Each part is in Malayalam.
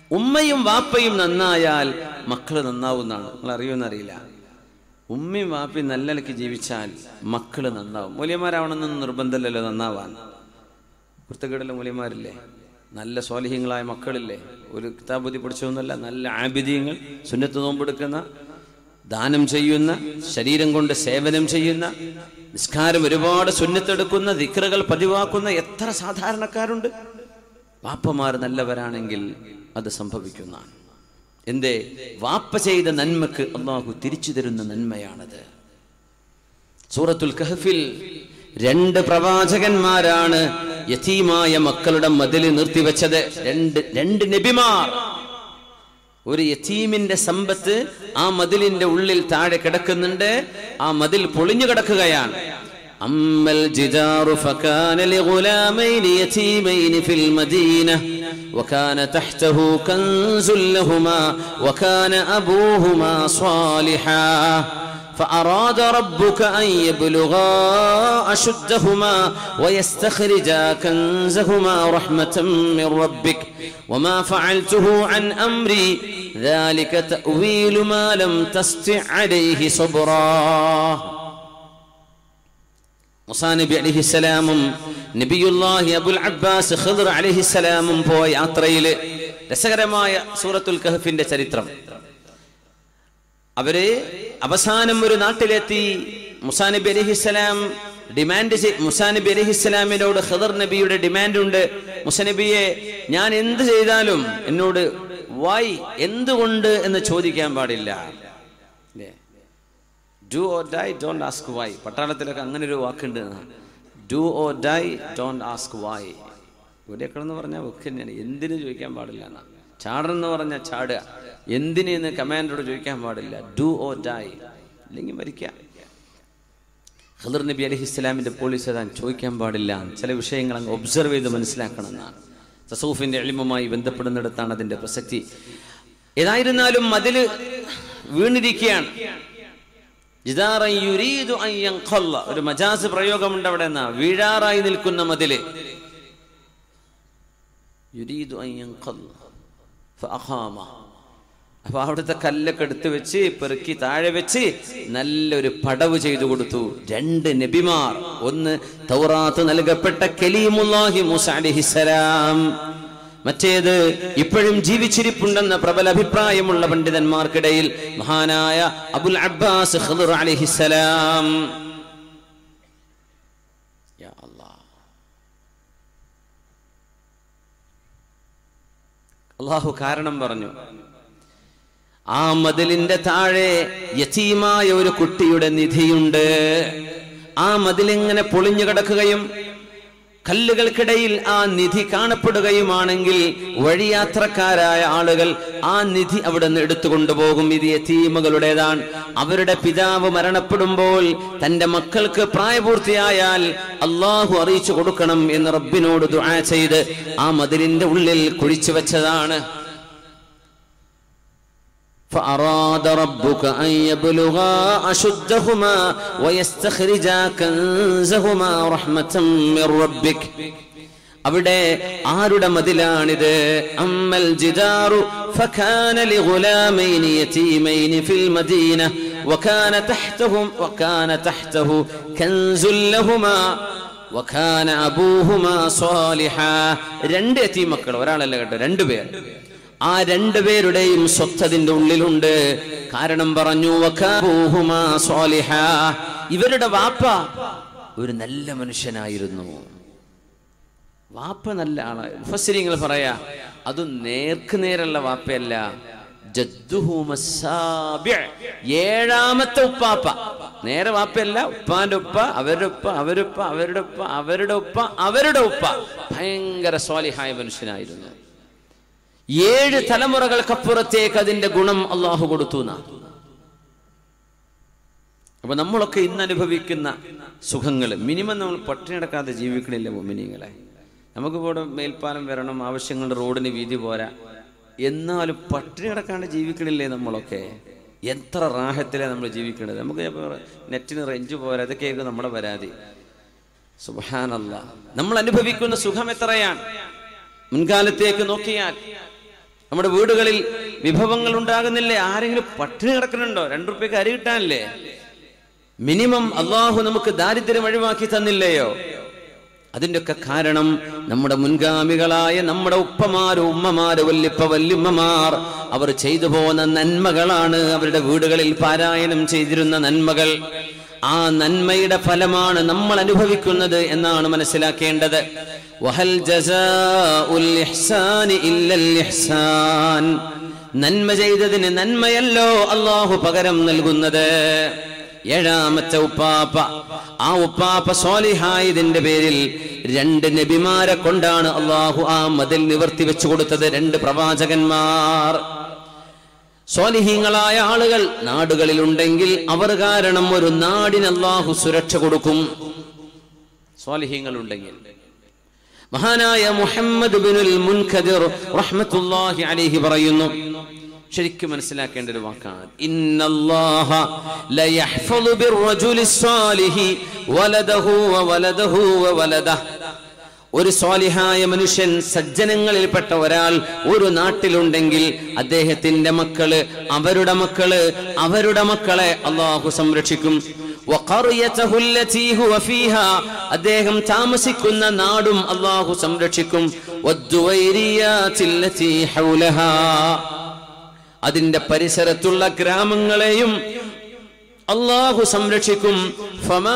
ഉമ്മയും വാപ്പയും നന്നായാൽ മക്കള് നന്നാവുന്നതാണ് നിങ്ങൾ അറിയുമെന്നറിയില്ല ഉമ്മയും വാപ്പയും നല്ല നിലയ്ക്ക് ജീവിച്ചാൽ മക്കള് നന്നാവും മൂല്യന്മാരാവണമെന്നൊന്നും നിർബന്ധമില്ലല്ലോ നന്നാവാൻ കുർത്തക്കേടുള്ള മൂല്യന്മാരില്ലേ നല്ല സ്വാലിഹ്യങ്ങളായ മക്കളില്ലേ ഒരു കിതാബുദ്ധി പഠിച്ചതൊന്നുമല്ല നല്ല ആബിദ്യങ്ങൾ സുന്നത്ത് നോമ്പെടുക്കുന്ന ദാനം ചെയ്യുന്ന ശരീരം കൊണ്ട് സേവനം ചെയ്യുന്ന നിസ്കാരം ഒരുപാട് സുന്നത്തെടുക്കുന്ന ദിക്റുകൾ പതിവാക്കുന്ന എത്ര സാധാരണക്കാരുണ്ട് വാപ്പമാർ നല്ലവരാണെങ്കിൽ അത് സംഭവിക്കുന്നതാണ് എന്തേ വാപ്പ ചെയ്ത നന്മക്ക് അള്ളാഹു തിരിച്ചു തരുന്ന നന്മയാണത് സൂറത്തുൽ കഹഫിൽ രണ്ട് പ്രവാചകന്മാരാണ് യതീമായ മക്കളുടെ മതിൽ നിർത്തിവെച്ചത് രണ്ട് രണ്ട് നബിമാർ ഒരു യതീമിന്റെ സമ്പത്ത് ആ മതിലിന്റെ ഉള്ളിൽ താഴെ കിടക്കുന്നുണ്ട് ആ മതിൽ പൊളിഞ്ഞു കിടക്കുകയാണ് أما الجدار فكان لغلامين يتيمين في المدينة وكان تحته كنز لهما وكان أبوهما صالحا فأراد ربك أن يبلغا أشدهما ويستخرجا كنزهما رحمة من ربك وما فعلته عن أمري ذلك تأويل ما لم تستع عليه صبرا മുസാ നബി അലിഹിസലാമും നബിയുല്ലാഹി അബുൽ അബ്ബാസ് ഖിദ്ർ അലിഹിസലാമും പോയ യാത്രയില് രസകരമായ സൂറത്തുൽ കഹഫിന്റെ ചരിത്രം അവര് അവസാനം ഒരു നാട്ടിലെത്തി മുസാ നബി അലിഹിസ്സലാം ഡിമാൻഡ് മുസാ നബി അലിഹിസ്സലാമിനോട് ഖദർ നബിയുടെ ഡിമാൻഡ് ഉണ്ട് മുസനബിയെ ഞാൻ എന്ത് ചെയ്താലും എന്നോട് വൈ എന്തുകൊണ്ട് എന്ന് ചോദിക്കാൻ പാടില്ല do or die don't ask why പട്ടാളത്തിലൊക്കെ അങ്ങനെ ഒരു വാക്കുണ്ട് do or die don't ask why ഇവിടെയൊക്കെ എന്ന് പറഞ്ഞാൽ ഒക്കെ തന്നെയാണ് എന്തിനു ചോദിക്കാൻ പാടില്ല എന്നാ ചാടണം എന്ന് പറഞ്ഞാൽ ചാടുക എന്തിന് എന്ന് കമാൻഡോട് ചോദിക്കാൻ പാടില്ല ഡു ഓർ ഡൈ അല്ലെങ്കിൽ മരിക്കാം ഖദർ നബി അലഹി ഇസ്ലാമിന്റെ പോലീസ് അതാൻ ചോദിക്കാൻ പാടില്ല ചില വിഷയങ്ങൾ അങ്ങ് ഒബ്സർവ് ചെയ്ത് മനസ്സിലാക്കണം എന്നാണ് തസൂഫിന്റെ എളിമുമായി ബന്ധപ്പെടുന്നിടത്താണ് അതിന്റെ പ്രസക്തി ഏതായിരുന്നാലും അതില് വീണിരിക്കുകയാണ് ജിദാറൻ യുരീദു അൻ യൻഖല്ല. ഒരു മജാസ് പ്രയോഗമുണ്ട് അവിടെ എന്നാ വീഴാറായി നിൽക്കുന്ന മതില് യുരീദു അൻ യൻഖല്ല. ഫഅഖാമ. അപ്പൊ അവിടുത്തെ കല്ലൊക്കെ എടുത്തു വെച്ച് പെറുക്കി താഴെ വെച്ച് നല്ലൊരു പടവ് ചെയ്തു കൊടുത്തു രണ്ട് നബിമാർ ഒന്ന് തൗറാത്ത് നൽകപ്പെട്ട കലീമുല്ലാഹി മൂസ അലിഹിസലാം മറ്റേത് ഇപ്പോഴും ജീവിച്ചിരിപ്പുണ്ടെന്ന പ്രബല അഭിപ്രായമുള്ള പണ്ഡിതന്മാർക്കിടയിൽ മഹാനായ അബുൽ അബ്ബാസ് ഖദർ അലിഹിസലാം യാ അല്ലാഹ്. അള്ളാഹു കാരണം പറഞ്ഞു ആ മതിലിന്റെ താഴെ യതീമായ ഒരു കുട്ടിയുടെ നിധിയുണ്ട് ആ മതിലിങ്ങനെ പൊളിഞ്ഞു കിടക്കുകയും കല്ലുകൾക്കിടയിൽ ആ നിധി കാണപ്പെടുകയുമാണെങ്കിൽ വഴിയാത്രക്കാരായ ആളുകൾ ആ നിധി അവിടെ നിന്ന് എടുത്തുകൊണ്ടുപോകും ഇത് യതീമകളുടേതാണ് അവരുടെ പിതാവ് മരണപ്പെടുമ്പോൾ തന്റെ മക്കൾക്ക് പ്രായപൂർത്തിയായാൽ അള്ളാഹു അറിയിച്ചു കൊടുക്കണം എന്ന് റബ്ബിനോട് ദുആ ചെയ്ത് ആ മതിലിന്റെ ഉള്ളിൽ കുഴിച്ചു വെച്ചതാണ് فأراد ربك أن يبلغا أشدهما ويستخرجا كنزهما رحمة من ربك അവിടെ ആരുടെ മതിലാണിത് അമ്മൽ ജിദാറു فكان لغلامين يتيمين في المدينة وكان تحتهم وكان تحته كنز لهما وكان أبوهما صالحا രണ്ട് യതീം മക്കൾ ഒരാളല്ല കേട്ടോ രണ്ടുപേർ ആ രണ്ടുപേരുടെയും സ്വത്തതിന്റെ ഉള്ളിലുണ്ട് കാരണം പറഞ്ഞു വക്കാബൂഹുമാ സ്വാലിഹാ. ഇവരുടെ വാപ്പ ഒരു നല്ല മനുഷ്യനായിരുന്നു വാപ്പ നല്ല ആളാണ് മുഫസ്സിരിങ്ങൾ പറയാ അത് നേർക്ക് നേരുള്ള വാപ്പയല്ല ജദ്ദുഹു മസ്സാബിഅ. ഏഴാമത്തെ ഉപ്പാപ്പ നേരെ വാപ്പയല്ല ഉപ്പാന്റെ ഉപ്പ അവരുടെ ഉപ്പ അവരുപ്പ അവരുടെ ഉപ്പ അവരുടെ ഉപ്പ അവരുടെ ഉപ്പ ഭയങ്കര സ്വാലിഹായ മനുഷ്യനായിരുന്നു ഏഴ് തലമുറകൾക്കപ്പുറത്തേക്ക് അതിന്റെ ഗുണം അള്ളാഹു കൊടുത്തു എന്നാ. അപ്പൊ നമ്മളൊക്കെ ഇന്ന് അനുഭവിക്കുന്ന സുഖങ്ങൾ മിനിമം നമ്മൾ പട്ടിണി കിടക്കാതെ ജീവിക്കണില്ല മൊമിനിങ്ങളെ നമുക്കിപ്പോൾ ഇവിടെ മേൽപ്പാലം വരണം ആവശ്യങ്ങളുടെ റോഡിന് വീതി പോരാ എന്നാലും പട്ടിണി കിടക്കാണ്ട് ജീവിക്കണില്ലേ നമ്മളൊക്കെ എത്ര റാഹത്തിലെ നമ്മൾ ജീവിക്കണത് നമുക്ക് ചിലപ്പോൾ നെറ്റിന് റേഞ്ച് പോരാ ഇതൊക്കെയായിരിക്കും നമ്മുടെ പരാതി സുബാനല്ല നമ്മൾ അനുഭവിക്കുന്ന സുഖം എത്രയാണ് മുൻകാലത്തേക്ക് നോക്കിയാൽ നമ്മുടെ വീടുകളിൽ വിഭവങ്ങൾ ഉണ്ടാകുന്നില്ലേ ആരെങ്കിലും പട്ടിണി കിടക്കുന്നുണ്ടോ രണ്ടു റുപ്യക്ക് അരി കിട്ടാനില്ലേ മിനിമം അള്ളാഹു നമുക്ക് ദാരിദ്ര്യം ഒഴിവാക്കി തന്നില്ലയോ അതിൻ്റെയൊക്കെ കാരണം നമ്മുടെ മുൻഗാമികളായ നമ്മുടെ ഉപ്പമാര് ഉമ്മമാര് വല്യപ്പ വല്യമ്മമാർ അവർ ചെയ്തു പോകുന്ന നന്മകളാണ് അവരുടെ വീടുകളിൽ പാരായണം ചെയ്തിരുന്ന നന്മകൾ ആ നന്മയുടെ ഫലമാണ് നമ്മൾ അനുഭവിക്കുന്നത് എന്നാണ് മനസ്സിലാക്കേണ്ടത് വഹൽ ജസാഉൽ ഇഹ്സാനി ഇല്ലൽ ഇഹ്സാൻ നന്മ ചെയ്തതിന് നന്മയല്ലോ അള്ളാഹു പകരം നൽകുന്നത് ഏഴാമത്തെ ഉപ്പാപ്പ ആ ഉപ്പാപ്പ സ്വാലിഹായതിന്റെ പേരിൽ രണ്ട് നബിമാരെ കൊണ്ടാണ് അള്ളാഹു ആ മതിൽ നിവർത്തി വെച്ചു കൊടുത്തത് രണ്ട് പ്രവാചകന്മാർ സ്വാലിഹീങ്ങളായ ആളുകൾ നാടുകളിൽ ഉണ്ടെങ്കിൽ അവർ കാരണം ഒരു നാടിന് അള്ളാഹു സുരക്ഷ കൊടുക്കും സ്വാലിഹീങ്ങൾ ഉണ്ടെങ്കിൽ മഹാനായ മുഹമ്മദ് ബിനുൽ മുൻഖദിർ റഹ്മത്തുള്ളാഹി അലൈഹി പറയുന്നു ശരിക്കും മനസ്സിലാക്കേണ്ട ഒരു വാക്കാണ് ഇന്നല്ലാഹ ലയഹ്ഫളു ബിർറജുലി സ്വാലിഹി വലദഹു വവലദഹു വവലദഹ് ഒരു സ്വാലിഹായ മനുഷ്യൻ സജ്ജനങ്ങളിൽപ്പെട്ട ഒരാൾ ഒരു നാട്ടിലുണ്ടെങ്കിൽ അദ്ദേഹത്തിന്റെ മക്കള് അവരുടെ മക്കള് അവരുടെ മക്കളെ അള്ളാഹു സംരക്ഷിക്കും വഖറിയതഹു അല്ലതീ ഹുവ ഫീഹാ അദ്ദേഹം താമസിക്കുന്ന നാടും അള്ളാഹു സംരക്ഷിക്കും വദ്ദുവൈരിയാത്തില്ലതീ ഹൗലഹാ അതിന്റെ പരിസരത്തുള്ള ഗ്രാമങ്ങളെയും അള്ളാഹു സംരക്ഷിക്കും ഫമാ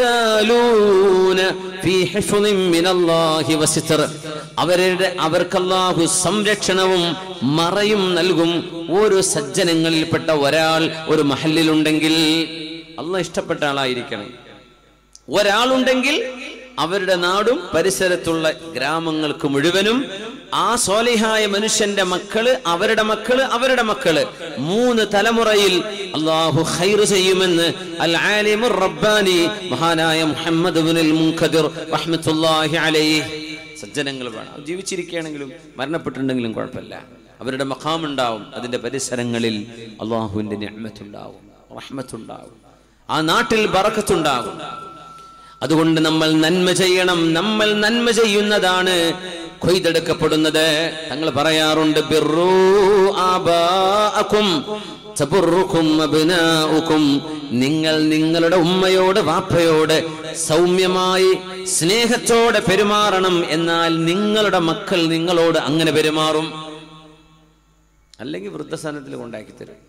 യസാലൂന ഫീ ഹിഫ്ളിൻ മിനല്ലാഹി വസിത്ർ അവരുടെ അവർക്ക് അള്ളാഹു സംരക്ഷണവും മറയും നൽകും ഒരു സജ്ജനങ്ങളിൽപ്പെട്ട ഒരാൾ ഒരു മഹലിലുണ്ടെങ്കിൽ അള്ളാഹ് ഇഷ്ടപ്പെട്ട ആളായിരിക്കണം ഒരാളുണ്ടെങ്കിൽ അവരുടെ നാടും പരിസരത്തുള്ള ഗ്രാമങ്ങൾക്ക് മുഴുവനും ആ സോലിഹായ മനുഷ്യന്റെ മക്കള് അവരുടെ മക്കള് അവരുടെ മക്കള് മൂന്ന് തലമുറയിൽ അള്ളാഹു ഖൈർ ചെയ്യുമെന്ന് അൽ ആലിമുർ റബ്ബാനി മഹാനായ മുഹമ്മദ് ഇബ്നുൽ മുൻഖദിർ റഹ്മത്തുള്ളാഹി അലൈഹി സജ്ജനങ്ങൾ വേണം ജീവിച്ചിരിക്കുകയാണെങ്കിലും മരണപ്പെട്ടിട്ടുണ്ടെങ്കിലും കുഴപ്പമില്ല അവരുടെ മഖാമുണ്ടാവും അതിന്റെ പരിസരങ്ങളിൽ അള്ളാഹുവിന്റെ നിഅമത്തുണ്ടാവും റഹ്മത്തുണ്ടാവും ആ നാട്ടിൽ ബറക്കത്തുണ്ടാകും അതുകൊണ്ട് നമ്മൾ നന്മ ചെയ്യണം നമ്മൾ നന്മ ചെയ്യുന്നതാണ് കൊയ്തെടുക്കപ്പെടുന്നത് തങ്ങൾ പറയാറുണ്ട് ബിർറൂ ആബാഅക്കും തബുറുക്കും അബ്നാഉക്കും നിങ്ങൾ നിങ്ങളുടെ ഉമ്മയോട് വാപ്പയോട് സൗമ്യമായി സ്നേഹത്തോടെ പെരുമാറണം എന്നാൽ നിങ്ങളുടെ മക്കൾ നിങ്ങളോട് അങ്ങനെ പെരുമാറും അല്ലെങ്കിൽ വൃദ്ധസ്ഥാനത്തിൽ കൊണ്ടാക്കി തരും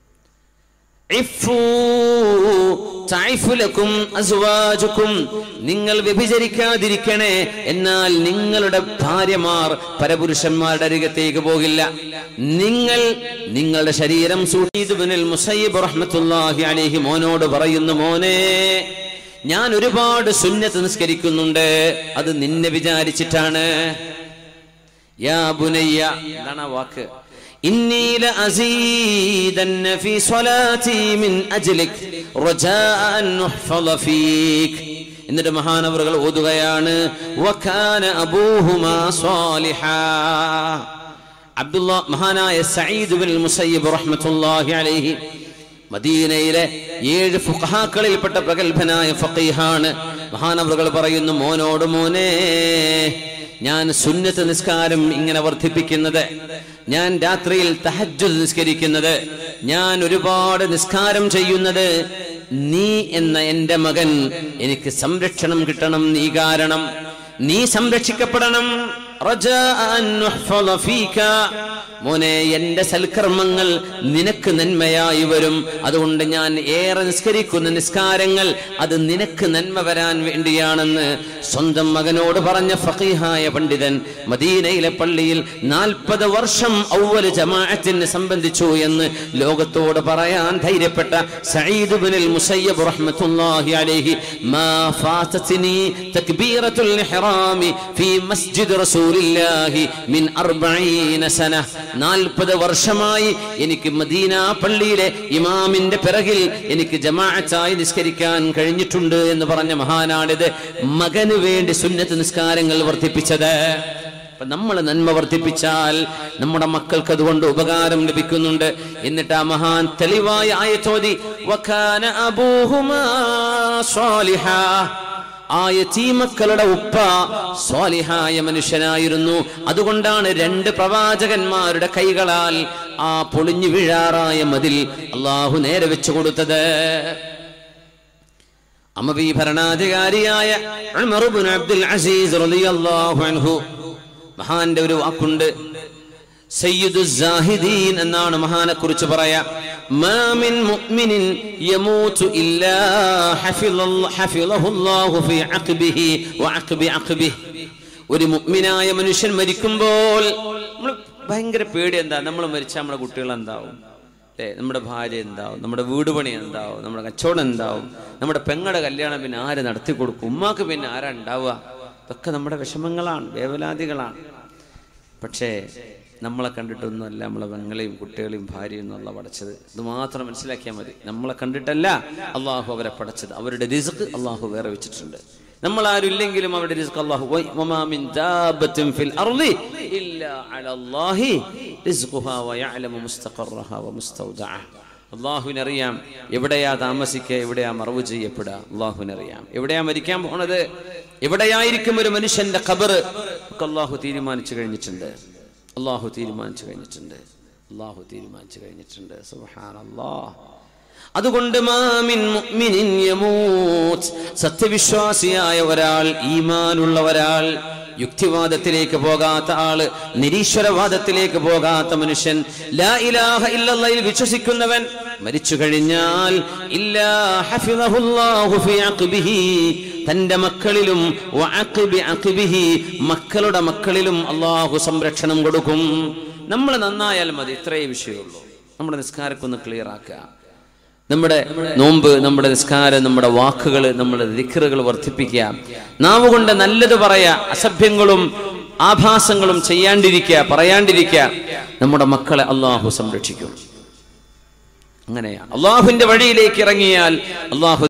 നിങ്ങൾ വ്യഭിചരിക്കാതിരിക്കണേ എന്നാൽ നിങ്ങളുടെ ഭാര്യമാർ പരപുരുഷന്മാരുടെ അരികത്തേക്ക് പോകില്ല നിങ്ങൾ നിങ്ങളുടെ ശരീരം സൂഹീദുബിനിൽ മുസൈബ് റഹ്മത്തുല്ലാഹി അലൈഹി മോനോട് പറയുന്നു മോനെ ഞാൻ ഒരുപാട് സുന്നത്ത് നിസ്കരിക്കുന്നുണ്ട് അത് നിന്നെ വിചാരിച്ചിട്ടാണ് യാ ബുനയ്യ എന്താണ് ആ വാക്ക് إني لأزيدن في صلاتي من أجلك رجاء أن نحفظ فيك എന്നിട്ട് മഹാനവറുകൾ ഓതുകയാണ് വക്കാന അബൂഹുമാ സ്വാലിഹാ അബ്ദുള്ള മഹാനായ സഈദ് ബിൻ മുസയ്യിബ് റഹ്മത്തുള്ളാഹി അലൈഹി മദീനയിലെ ഏഴ് ഫുഖഹാക്കളിൽപ്പെട്ട പ്രഗത്ഭനായ ഫഖീഹാണ് മഹാനവറുകൾ പറയുന്നു മോനോട് മോനെ ഞാൻ സുന്നത്ത് നിസ്കാരം ഇങ്ങനെ വർദ്ധിപ്പിക്കുന്നത് ഞാൻ രാത്രിയിൽ തഹജ്ജുദ് നിസ്കരിക്കുന്നത് ഞാൻ ഒരുപാട് നിസ്കാരം ചെയ്യുന്നത് നീ എന്ന എന്റെ മകൻ എനിക്ക് സംരക്ഷണം കിട്ടണം നീ കാരണം നീ സംരക്ഷിക്കപ്പെടണം മോനെ എന്റെ സൽക്കർമ്മങ്ങൾ നിനക്ക് നന്മയായി വരും അതുകൊണ്ട് ഞാൻ ഏറെ നിസ്കരിക്കുന്ന നിസ്കാരങ്ങൾ അത് നിനക്ക് നന്മ വരാൻ വേണ്ടിയാണെന്ന് സ്വന്തം മകനോട് പറഞ്ഞ ഫഖീഹായ പണ്ഡിതൻ മദീനയിലെ പള്ളിയിൽ നാൽപ്പത് വർഷം ഔവല് ജമാഅത്തിന് സംബന്ധിച്ചു എന്ന് ലോകത്തോട് പറയാൻ ധൈര്യപ്പെട്ട സഈദ് ബിനുൽ മുസയ്യബ് റഹ്മത്തുള്ളാഹി അലൈഹി മാ ഫാതത്നി തക്ബീറത്തുൽ ഇഹ്റാമി ഫീ മസ്ജിദ് റസൂലില്ലാഹി മിൻ 40 സന നാൽപ്പത് വർഷമായി എനിക്ക് മദീന പള്ളിയിലെ ഇമാമിന്റെ പിറകിൽ എനിക്ക് ജമാഅത്തായി നിസ്കരിക്കാൻ കഴിഞ്ഞിട്ടുണ്ട് എന്ന് പറഞ്ഞ മഹാനാണിത് മകന് വേണ്ടി സുന്നത്ത് നിസ്കാരങ്ങൾ വർദ്ധിപ്പിച്ചത് അപ്പൊ നമ്മൾ നന്മ വർദ്ധിപ്പിച്ചാൽ നമ്മുടെ മക്കൾക്ക് അതുകൊണ്ട് ഉപകാരം ലഭിക്കുന്നുണ്ട് എന്നിട്ട് ആ മഹാൻ തെളിവായ ആയത്തോതി വക്കാന അബൂഹുമാ സ്വാലിഹാ ആ യതീമക്കളുടെ ഉപ്പ സ്വാലിഹായ മനുഷ്യനായിരുന്നു അതുകൊണ്ടാണ് രണ്ട് പ്രവാചകന്മാരുടെ കൈകളാൽ ആ പൊളിഞ്ഞു വീഴാറായ മതിൽ അള്ളാഹു നേരെ വെച്ചു കൊടുത്തത് അമവി ഭരണാധികാരിയായ ഉമർ ഇബ്നു അബ്ദുൽ അസീസ് റളിയല്ലാഹു അൻഹു മഹാന്റെ ഒരു വാക്കുണ്ട് സയ്യിദു സാഹിദീൻ എന്നാണ് മഹാനെ കുറിച്ച് പറയാ മാ മിൻ മുഅ്മിനിൻ യമൂതു ഇല്ലാ ഹഫിളല്ല- ഹഫിളഹുല്ലാഹു ഫീ അഖ്ബിഹി വഅഖ്ബി അഖ്ബിഹി ഒരു മുഅ്മിനായ മനുഷ്യൻ മരിക്കുമ്പോൾ നമ്മൾ ഭയങ്കര പേടി എന്താ നമ്മൾ മരിച്ചാൽ നമ്മുടെ കുട്ടികൾ എന്താവും അല്ലേ നമ്മുടെ ഭാര്യ എന്താവും നമ്മുടെ വീട് പണി എന്താവും നമ്മുടെ കച്ചവടം എന്താവും നമ്മുടെ പെങ്ങളുടെ കല്യാണം പിന്നെ ആര് നടത്തി കൊടുക്കും ഉമ്മാക്ക് പിന്നെ ആരാ ഉണ്ടാവുക ഇതൊക്കെ നമ്മുടെ വിഷമങ്ങളാണ് വേവലാതികളാണ് പക്ഷേ നമ്മളെ കണ്ടിട്ടൊന്നുമല്ല നമ്മളെ പെങ്ങളെയും കുട്ടികളെയും ഭാര്യയും എന്നുള്ള പടച്ചത് ഇത് മാത്രം മനസ്സിലാക്കിയാൽ മതി നമ്മളെ കണ്ടിട്ടല്ല അള്ളാഹു അവരെ പടച്ചത് അവരുടെ റിസ്ക് അള്ളാഹു വേറെ വെച്ചിട്ടുണ്ട് നമ്മൾ ആരും ഇല്ലെങ്കിലും അവരുടെ റിസ്ക് അള്ളാഹു വൈ- വമാ മിൻ ദാബത്തിൻ ഫിൽ അർളി ഇല്ലാ അലല്ലാഹി റിസ്ഖുഹാ വയഅലമു മുസ്തഖറഹാ വമുസ്തൗദഅഹ അള്ളാഹുവിനറിയാം എവിടെയാ താമസിക്കുക എവിടെയാ മറവ് ചെയ്യപ്പെടുക അള്ളാഹുവിനറിയാം എവിടെയാ മരിക്കാൻ പോണത് എവിടെയായിരിക്കും ഒരു മനുഷ്യന്റെ ഖബർ ഒക്കെ അള്ളാഹു തീരുമാനിച്ചു കഴിഞ്ഞിട്ടുണ്ട് അള്ളാഹു തീരുമാനിച്ചു കഴിഞ്ഞിട്ടുണ്ട് അള്ളാഹു തീരുമാനിച്ചു കഴിഞ്ഞിട്ടുണ്ട് സുബ്ഹാനല്ലാഹ് അതുകൊണ്ട് മാമിൻ മുഅ്മിനിൻ യമൂത്ത് സത്യവിശ്വാസിയായ ഒരാൾ ഈമാനുള്ള ഒരാൾ യുക്തിവാദത്തിലേക്ക് പോകാത്ത ആള് നിരീശ്വരവാദത്തിലേക്ക് പോകാത്ത മനുഷ്യൻ ലാ ഇലാഹ ഇല്ലല്ലയിൽ വിശ്വസിക്കുന്നവൻ മരിച്ചു കഴിഞ്ഞാൽ ഇല്ലാ ഹഫിളഹുല്ലാഹു ഫി അഖ്ബിഹി തന്റെ മക്കളിലും വഅഖ്ബി അഖ്ബിഹി മക്കളുടെ മക്കളിലും അള്ളാഹു സംരക്ഷണം കൊടുക്കും നമ്മൾ നന്നായാൽ മതി ഇത്രയേ വിഷയമുള്ളൂ നമ്മുടെ നിസ്കാരക്കൊന്ന് ക്ലിയർ ആക്കുക നമ്മുടെ നോമ്പ് നമ്മുടെ നിസ്കാരം നമ്മുടെ വാക്കുകൾ നമ്മുടെ ദിക്കറുകൾ വർദ്ധിപ്പിക്കുക നാവ് കൊണ്ട് നല്ലത് പറയാ അസഭ്യങ്ങളും ആഭാസങ്ങളും ചെയ്യാണ്ടിരിക്കുക പറയാണ്ടിരിക്കുക നമ്മുടെ മക്കളെ അള്ളാഹു സംരക്ഷിക്കും അങ്ങനെയാണ് അള്ളാഹുവിന്റെ വഴിയിലേക്ക് ഇറങ്ങിയാൽ അള്ളാഹു